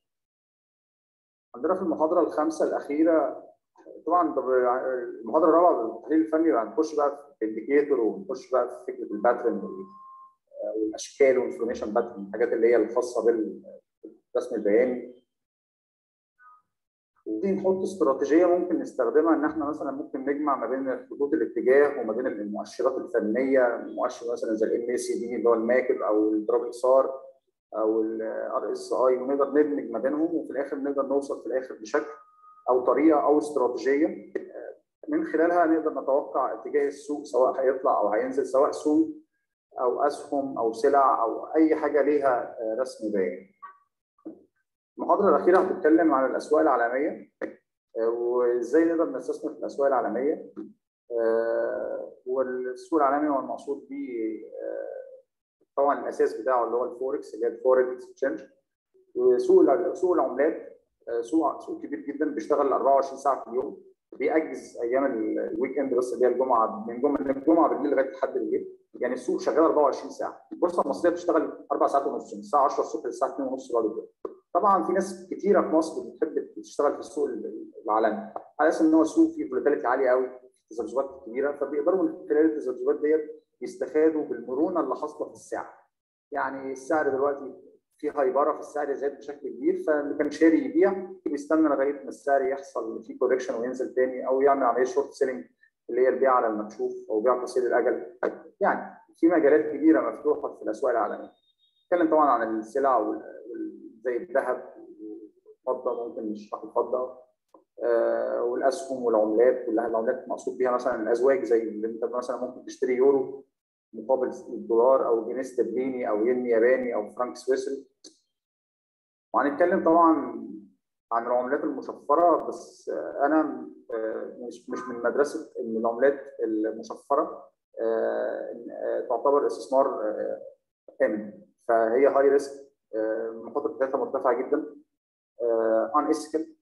عندنا في المحاضره الخامسه الاخيره طبعا المحاضره الرابعه بالتحليل الفني هنخش بقى في الانديكيتور ونخش بقى في فكره الباترن والاشكال والانفورميشن باترن الحاجات اللي هي الخاصه بالرسم البياني ودي نحط استراتيجيه ممكن نستخدمها ان احنا مثلا ممكن نجمع ما بين خطوط الاتجاه وما بين المؤشرات الفنيه مؤشر مثلا زي الام سي دي اللي هو الماكب او الدروب اكسار او الار اس اي ونقدر ندمج ما بينهم وفي الاخر نقدر نوصل في الاخر بشكل او طريقه او استراتيجيه من خلالها نقدر نتوقع اتجاه السوق سواء هيطلع او هينزل سواء سوق او اسهم او سلع او اي حاجه ليها رسم بياني. المحاضره الاخيره هتتكلم عن الاسواق العالميه وازاي نقدر نستثمر في الاسواق العالميه والسوق العالمي هو المقصود به طبعا الاساس بتاعه اللي هو الفوركس اللي هي الفوركس اكسشينج وسوق سوق العملات سوق سوق كبير جدا بيشتغل 24 ساعه في اليوم بيأجز ايام الويك اند بس اللي هي الجمعه من جمعه من الجمعه بالليل لغايه لحد الليل يعني السوق شغال 24 ساعه البورصه المصريه بتشتغل اربع ساعات ونص من الساعه 10 الصبح للساعه 2 ونص بعد الظهر طبعا في ناس كتيره في مصر بتحب تشتغل في السوق العالمي على اساس ان هو سوق فيه فولاتيليتي عاليه قوي تذبذبات كبيره فبيقدروا من خلال التذبذبات ديت يستفادوا بالمرونه اللي حاصله في السعر يعني السعر دلوقتي في هايبره في السعر زاد بشكل كبير فاللي كان شاري يبيع بيستنى لغايه ما السعر يحصل فيه كوركشن وينزل تاني او يعمل عمليه شورت سيلينج اللي هي البيع على المكشوف او بيع قصير الاجل يعني في مجالات كبيره مفتوحه في الاسواق العالميه نتكلم طبعا عن السلع زي الذهب والفضه ممكن نشرح الفضه آه والاسهم والعملات كلها العملات مقصود بيها مثلا الازواج زي اللي انت مثلا ممكن تشتري يورو مقابل الدولار او جنيه استرليني او ين ياباني او فرنك سويسري وهنتكلم طبعا عن العملات المشفره بس انا مش مش من مدرسه ان العملات المشفره تعتبر استثمار امن فهي هاي ريسك المخاطر بتاعتها مرتفعه جدا ان اسكال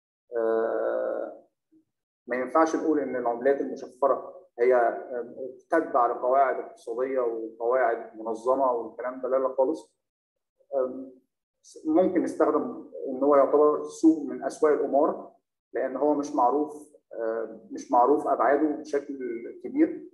ما ينفعش نقول ان العملات المشفره هي تتبع لقواعد اقتصاديه وقواعد منظمه والكلام ده لا لا خالص ممكن نستخدم ان هو يعتبر سوق من اسواق القمار لان هو مش معروف مش معروف ابعاده بشكل كبير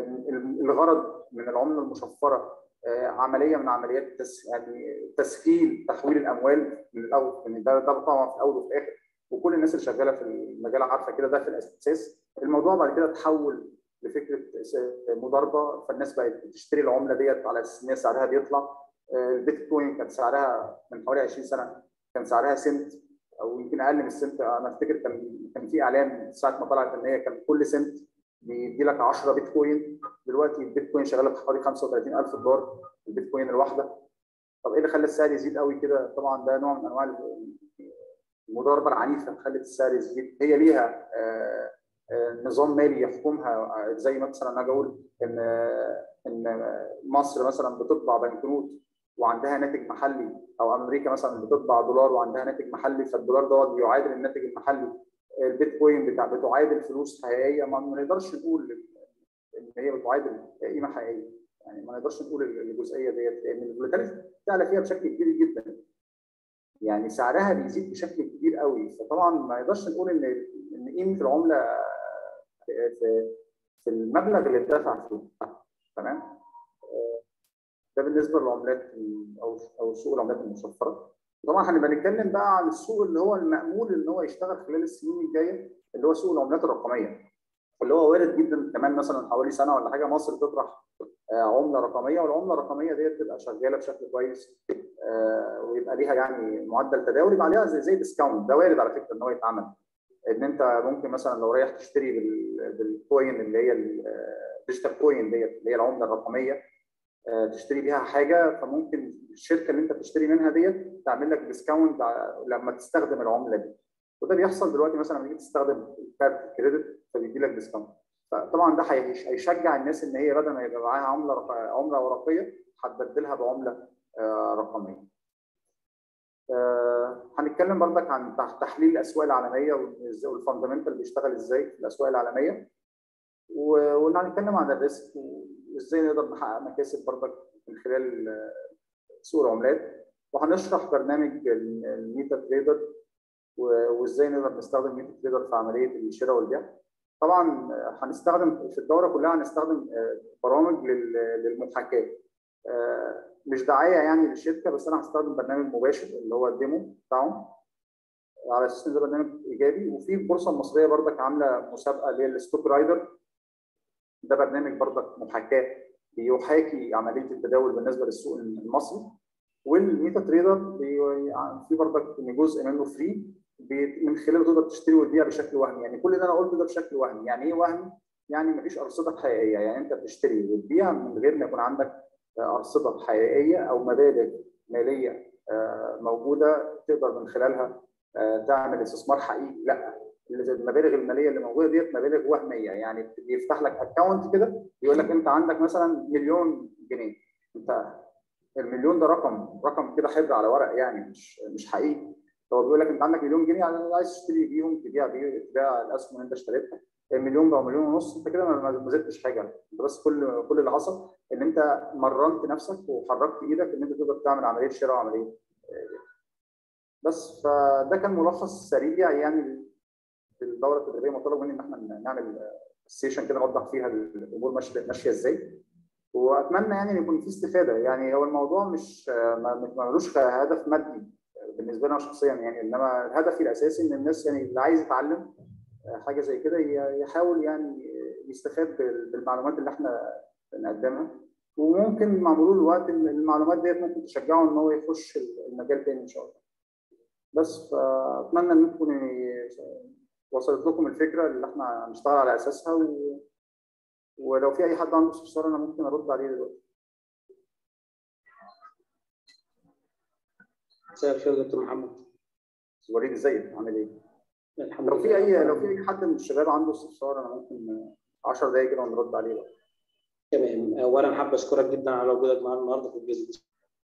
الغرض من العمله المشفره عمليه من عمليات تس يعني تسهيل تحويل الاموال من الاول يعني ده ده طبعا في الاول وفي الاخر وكل الناس اللي شغاله في المجال عارفه كده ده في الاساس الموضوع بعد كده تحول لفكره مضاربه فالناس بقت بتشتري العمله ديت على اساس ان سعرها بيطلع البيتكوين كان سعرها من حوالي 20 سنه كان سعرها سنت او يمكن اقل من السنت انا افتكر كان كان في اعلان ساعه ما طلعت ان هي كان كل سنت بيدي لك 10 بيتكوين دلوقتي البيتكوين شغاله بحوالي 35000 دولار البيتكوين الواحده طب ايه اللي خلى السعر يزيد قوي كده طبعا ده نوع من انواع المضاربه العنيفه خلت السعر يزيد هي ليها نظام مالي يحكمها زي مثلا انا اقول ان ان مصر مثلا بتطبع بنكنوت وعندها ناتج محلي او امريكا مثلا بتطبع دولار وعندها ناتج محلي فالدولار دوت بيعادل الناتج المحلي البيتكوين بتاع بتعادل فلوس حقيقيه ما نقدرش نقول ان هي بتعادل قيمه حقيقيه يعني ما نقدرش نقول الجزئيه ديت لان الفولاتيليتي بتعلى فيها بشكل كبير جدا يعني سعرها بيزيد بشكل كبير قوي فطبعا ما نقدرش نقول ان ان قيمه العمله في في المبلغ اللي اتدفع فيه تمام ده بالنسبه للعملات او او سوق العملات المشفره طبعا هنبقى نتكلم بقى عن السوق اللي هو المامول ان هو يشتغل خلال السنين الجايه اللي هو سوق العملات الرقميه اللي هو وارد جدا كمان مثلا حوالي سنه ولا حاجه مصر تطرح عمله رقميه والعمله الرقميه ديت تبقى شغاله بشكل كويس ويبقى ليها يعني معدل تداول يبقى عليها زي زي ديسكاونت ده وارد على فكره ان هو يتعمل ان انت ممكن مثلا لو رايح تشتري بالكوين اللي هي الديجيتال كوين ديت اللي هي العمله الرقميه تشتري بيها حاجه فممكن الشركه اللي انت بتشتري منها ديت تعمل لك ديسكاونت لما تستخدم العمله دي وده بيحصل دلوقتي مثلا لما تيجي تستخدم كارت كريدت فبيدي لك ديسكاونت فطبعا ده هيشجع الناس ان هي بدل ما يبقى معاها عمله عمله ورقيه هتبدلها بعمله رقميه. هنتكلم برضك عن تحليل الاسواق العالميه والفاندمنتال بيشتغل ازاي في الاسواق العالميه وهنتكلم عن الريسك وازاي نقدر نحقق مكاسب برضك من خلال سوق العملات وهنشرح برنامج الميتا تريدر وازاي نقدر نستخدم ميتا تريدر في عمليه الشراء والبيع طبعا هنستخدم في الدوره كلها هنستخدم برامج للمحاكاه مش دعايه يعني للشركه بس انا هستخدم برنامج مباشر اللي هو الديمو بتاعهم على اساس ان ده برنامج ايجابي وفي البورصه المصريه برضك عامله مسابقه اللي هي الستوك رايدر ده برنامج برضك محاكاه بيحاكي عمليه التداول بالنسبه للسوق المصري والميتا تريدر في برضك جزء منه فري من خلاله تقدر تشتري وتبيع بشكل وهمي يعني كل اللي انا قلته ده بشكل وهمي يعني ايه وهمي؟ يعني مفيش ارصده حقيقيه يعني انت بتشتري وتبيع من غير ما يكون عندك ارصده حقيقيه او مبادئ ماليه موجوده تقدر من خلالها تعمل استثمار حقيقي لا المبالغ الماليه اللي موجوده ديت مبالغ وهميه يعني بيفتح لك اكونت كده يقول لك انت عندك مثلا مليون جنيه انت المليون ده رقم رقم كده حبر على ورق يعني مش مش حقيقي هو بيقول لك انت عندك مليون جنيه يعني عايز تشتري بيهم تبيع بيه تبيع الاسهم اللي انت اشتريتها المليون بقى مليون ونص انت كده ما زدتش حاجه انت بس كل كل اللي حصل ان انت مرنت نفسك وحركت ايدك ان انت تقدر تعمل عمليه شراء وعمليه بس فده كان ملخص سريع يعني الدوره التدريبيه مطلوب مني ان احنا نعمل سيشن كده نوضح فيها الامور ماشيه ماشيه ازاي واتمنى يعني ان يكون في استفاده يعني هو الموضوع مش ملوش هدف مادي بالنسبه لنا شخصيا يعني انما هدفي الاساسي ان الناس يعني اللي عايز يتعلم حاجه زي كده يحاول يعني يستفاد بالمعلومات اللي احنا بنقدمها وممكن مع مرور الوقت المعلومات ديت ممكن تشجعه ان هو يخش المجال تاني ان شاء الله بس فاتمنى ان تكون وصلت لكم الفكره اللي احنا هنشتغل على اساسها و... ولو في اي حد عنده استفسار انا ممكن ارد عليه دلوقتي مساء الخير دكتور محمد وليد ازيك عامل ايه؟ الحمد لو لله في اي لو في اي حد من الشباب عنده استفسار انا ممكن 10 دقايق كده ونرد عليه بقى تمام اولا حابب اشكرك جدا على وجودك معانا النهارده في البيزنس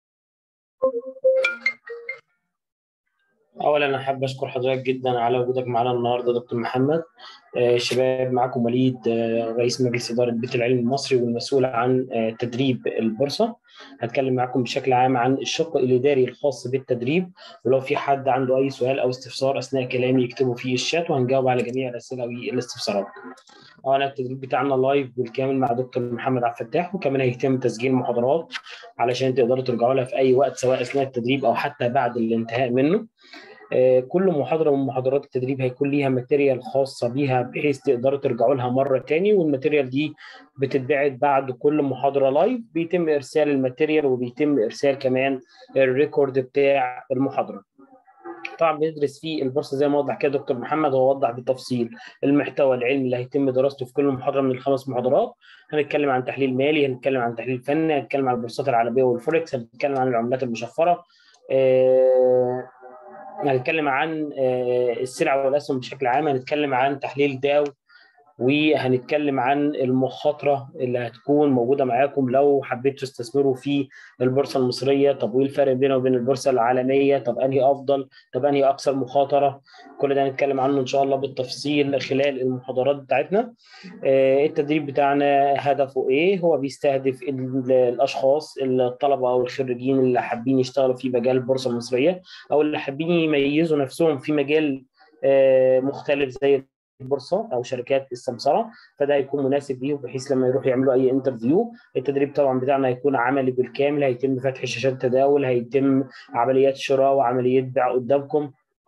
اولا انا حابب اشكر حضرتك جدا على وجودك معنا النهارده دكتور محمد آه، شباب معكم وليد آه، رئيس مجلس اداره بيت العلم المصري والمسؤول عن آه، تدريب البورصه هتكلم معكم بشكل عام عن الشق الاداري الخاص بالتدريب ولو في حد عنده اي سؤال او استفسار اثناء كلامي يكتبه في الشات وهنجاوب على جميع الاسئله والاستفسارات اولا التدريب بتاعنا لايف بالكامل مع دكتور محمد عبد الفتاح وكمان هيتم تسجيل محاضرات علشان تقدروا ترجعوا لها في اي وقت سواء اثناء التدريب او حتى بعد الانتهاء منه آه، كل محاضرة من محاضرات التدريب هيكون ليها ماتيريال خاصة بيها بحيث تقدروا ترجعوا لها مرة تاني والماتيريال دي بتتبعت بعد كل محاضرة لايف بيتم إرسال الماتيريال وبيتم إرسال كمان الريكورد بتاع المحاضرة طبعا بندرس فيه البورصه زي ما وضح كده دكتور محمد هو وضح بالتفصيل المحتوى العلمي اللي هيتم دراسته في كل محاضره من الخمس محاضرات هنتكلم عن تحليل مالي هنتكلم عن تحليل فني هنتكلم عن البورصات العربيه والفوركس هنتكلم عن العملات المشفره آه، هنتكلم عن آه، السلع والاسهم بشكل عام هنتكلم عن تحليل داو وهنتكلم عن المخاطره اللي هتكون موجوده معاكم لو حبيتوا تستثمروا في البورصه المصريه طب وايه الفرق بينه وبين البورصه العالميه طب انهي افضل طب انهي اكثر مخاطره كل ده هنتكلم عنه ان شاء الله بالتفصيل خلال المحاضرات بتاعتنا آه، التدريب بتاعنا هدفه ايه هو بيستهدف ال- الاشخاص الطلبه او الخريجين اللي حابين يشتغلوا في مجال البورصه المصريه او اللي حابين يميزوا نفسهم في مجال آه، مختلف زي البورصه او شركات السمسره فده هيكون مناسب ليهم بحيث لما يروحوا يعملوا اي انترفيو التدريب طبعا بتاعنا هيكون عملي بالكامل هيتم فتح شاشات تداول هيتم عمليات شراء وعمليات بيع قدامكم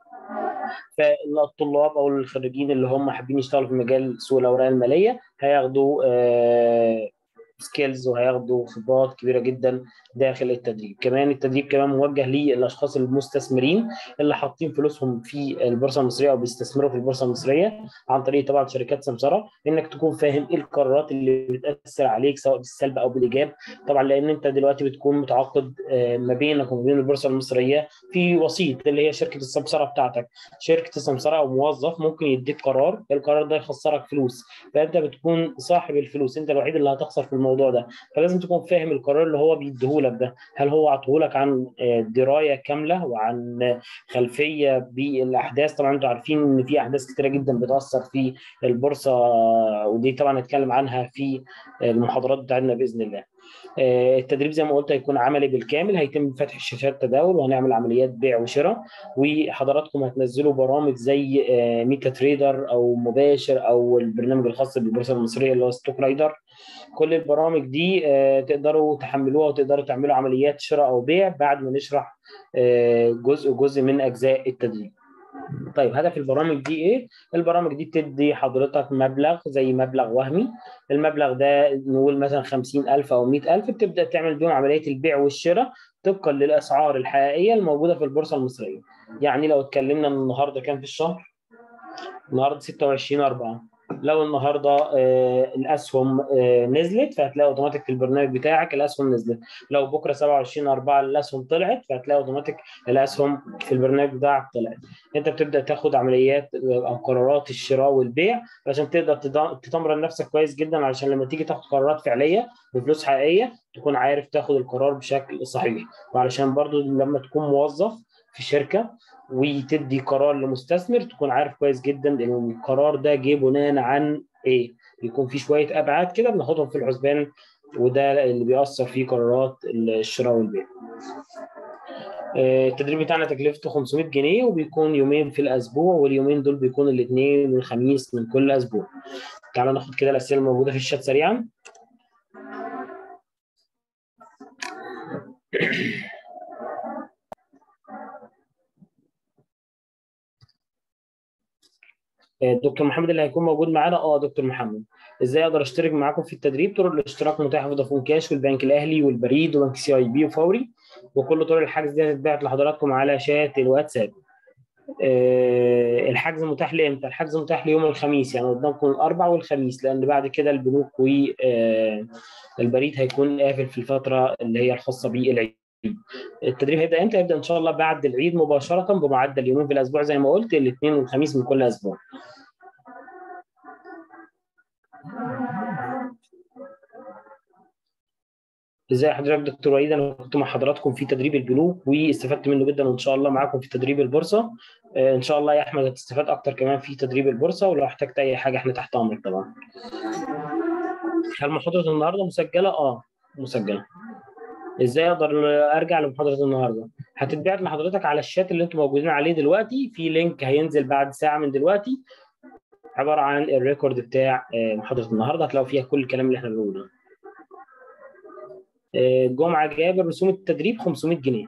فالطلاب او الخريجين اللي هم حابين يشتغلوا في مجال سوق الاوراق الماليه هياخدوا سكيلز وهياخدوا خبرات كبيره جدا داخل التدريب كمان التدريب كمان موجه للاشخاص المستثمرين اللي حاطين فلوسهم في البورصه المصريه او بيستثمروا في البورصه المصريه عن طريق طبعا شركات سمسره انك تكون فاهم ايه القرارات اللي بتاثر عليك سواء بالسلب او بالايجاب طبعا لان انت دلوقتي بتكون متعاقد آه، ما بينك وما بين البورصه المصريه في وسيط اللي هي شركه السمسره بتاعتك شركه السمسره او موظف ممكن يديك قرار القرار ده يخسرك فلوس فانت بتكون صاحب الفلوس انت الوحيد اللي هتخسر في الموضوع ده فلازم تكون فاهم القرار اللي هو بيديهولك ده هل هو عطولك عن آه، درايه كامله وعن آه، خلفيه بالاحداث طبعا انتوا عارفين ان في احداث كتيره جدا بتاثر في البورصه آه، ودي طبعا هنتكلم عنها في المحاضرات بتاعتنا باذن الله آه، التدريب زي ما قلت هيكون عملي بالكامل هيتم فتح شاشات تداول وهنعمل عمليات بيع وشراء وحضراتكم هتنزلوا برامج زي آه، ميتا تريدر او مباشر او البرنامج الخاص بالبورصه المصريه اللي هو ستوك رايدر كل البرامج دي آه، تقدروا تحملوها وتقدروا تعملوا عمليات شراء او بيع بعد ما نشرح آه، جزء جزء من اجزاء التدريب طيب هدف البرامج دي ايه؟ البرامج دي بتدي حضرتك مبلغ زي مبلغ وهمي، المبلغ ده نقول مثلا 50000 او 100000 بتبدا تعمل بيهم عمليه البيع والشراء طبقا للاسعار الحقيقيه الموجوده في البورصه المصريه. يعني لو اتكلمنا ان النهارده كام في الشهر؟ النهارده 26 4 لو النهارده آه، الاسهم آه، نزلت فهتلاقي اوتوماتيك في البرنامج بتاعك الاسهم نزلت لو بكره 27 4 الاسهم طلعت فهتلاقي اوتوماتيك الاسهم في البرنامج بتاعك طلعت انت بتبدا تاخد عمليات او قرارات الشراء والبيع عشان تقدر تض- تتمرن نفسك كويس جدا علشان لما تيجي تاخد قرارات فعليه بفلوس حقيقيه تكون عارف تاخد القرار بشكل صحيح وعلشان برضو لما تكون موظف في شركه وتدي قرار لمستثمر تكون عارف كويس جدا ان القرار ده جه بناء عن ايه يكون في شويه ابعاد كده بناخدهم في الحسبان وده اللي بيأثر في قرارات الشراء والبيع آه، التدريب بتاعنا تكلفته 500 جنيه وبيكون يومين في الاسبوع واليومين دول بيكون الاثنين والخميس من كل اسبوع تعالوا ناخد كده الاسئله الموجوده في الشات سريعا آه، دكتور محمد اللي هيكون موجود معانا اه دكتور محمد ازاي اقدر اشترك معاكم في التدريب طرق الاشتراك متاحه في فودافون كاش والبنك الاهلي والبريد وبنك سي اي بي وفوري وكل طرق الحجز دي هتتبعت لحضراتكم على شات الواتساب آه، الحجز متاح لامتى؟ الحجز متاح ليوم الخميس يعني قدامكم الاربع والخميس لان بعد كده البنوك والبريد هيكون قافل في الفتره اللي هي الخاصه بالعيد. التدريب هيبدا امتى؟ هيبدا ان شاء الله بعد العيد مباشره بمعدل يومين في الاسبوع زي ما قلت الاثنين والخميس من كل اسبوع. ازاي حضرتك دكتور وليد انا كنت مع حضراتكم في تدريب البنوك واستفدت منه جدا وان شاء الله معاكم في تدريب البورصه آه، ان شاء الله يا احمد هتستفاد اكتر كمان في تدريب البورصه ولو احتجت اي حاجه احنا تحت امرك طبعا هل محاضره النهارده مسجله اه مسجله ازاي اقدر ارجع لمحاضره النهارده هتتبعت لحضرتك على الشات اللي انتم موجودين عليه دلوقتي في لينك هينزل بعد ساعه من دلوقتي عباره عن الريكورد بتاع آه، محاضره النهارده هتلاقوا فيها كل الكلام اللي احنا بنقوله آه، جمعه جابر رسوم التدريب 500 جنيه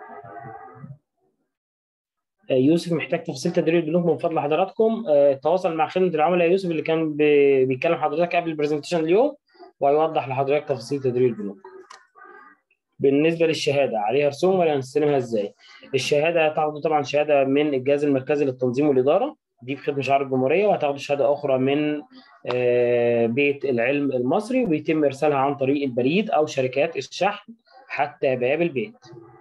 آه، يوسف محتاج تفاصيل تدريب البنوك من فضل حضراتكم آه، تواصل مع خدمه العملاء يا يوسف اللي كان بي- بيتكلم حضرتك قبل البرزنتيشن اليوم وهيوضح لحضرتك تفاصيل تدريب البنوك بالنسبه للشهاده عليها رسوم ولا هنستلمها ازاي الشهاده هتاخدوا طبعا شهاده من الجهاز المركزي للتنظيم والاداره دي في خدمه شعار الجمهوريه وهتاخدوا شهاده اخرى من آه، بيت العلم المصري وبيتم ارسالها عن طريق البريد او شركات الشحن حتى باب البيت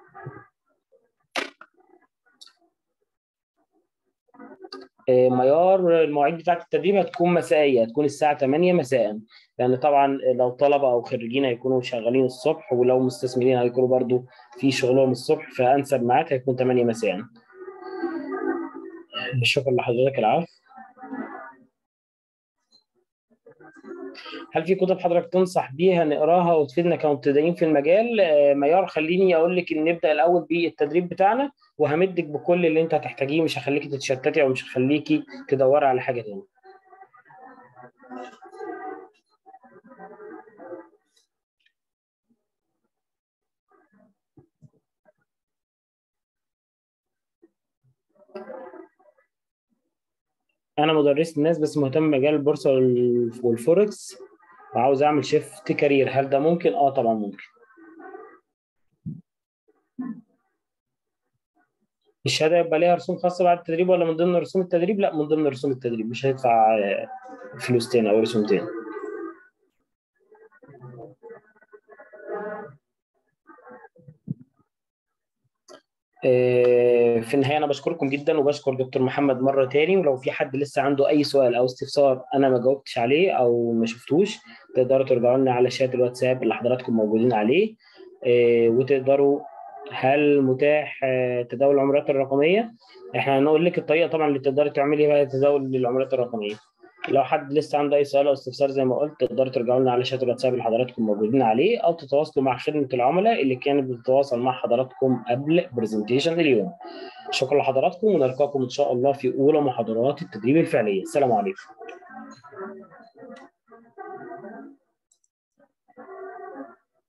آه، معيار المواعيد بتاعه التدريب هتكون مسائيه هتكون الساعه 8 مساء لان طبعا لو طلبه او خريجين هيكونوا شغالين الصبح ولو مستثمرين هيكونوا برضو في شغلهم الصبح فانسب ميعاد هيكون 8 مساء شكرا لحضرتك العفو هل في كتب حضرتك تنصح بيها نقراها وتفيدنا كمبتدئين في المجال؟ آه، معيار خليني اقول لك ان نبدا الاول بالتدريب بتاعنا وهمدك بكل اللي انت هتحتاجيه مش هخليكي تتشتتي او مش هخليكي تدوري على حاجه تاني. انا مدرس الناس بس مهتم بمجال البورصه وال- والفوركس وعاوز اعمل شيفت كارير هل ده ممكن؟ اه طبعا ممكن. الشهاده يبقى ليها رسوم خاصه بعد التدريب ولا من ضمن رسوم التدريب؟ لا من ضمن رسوم التدريب مش هيدفع آه، فلوس تاني او رسوم تاني. آه، في النهايه انا بشكركم جدا وبشكر دكتور محمد مره تاني ولو في حد لسه عنده اي سؤال او استفسار انا ما جاوبتش عليه او ما شفتوش تقدروا ترجعوا لنا على شات الواتساب اللي حضراتكم موجودين عليه آه، وتقدروا هل متاح آه، تداول العملات الرقميه؟ احنا هنقول لك الطريقه طبعا اللي تقدري تعملي بقى تداول للعملات الرقميه. لو حد لسه عنده اي سؤال او استفسار زي ما قلت تقدروا ترجعوا لنا على شات الواتساب اللي حضراتكم موجودين عليه او تتواصلوا مع خدمه العملاء اللي كانت بتتواصل مع حضراتكم قبل برزنتيشن اليوم. شكرا لحضراتكم ونلقاكم ان شاء الله في اولى محاضرات التدريب الفعليه. السلام عليكم.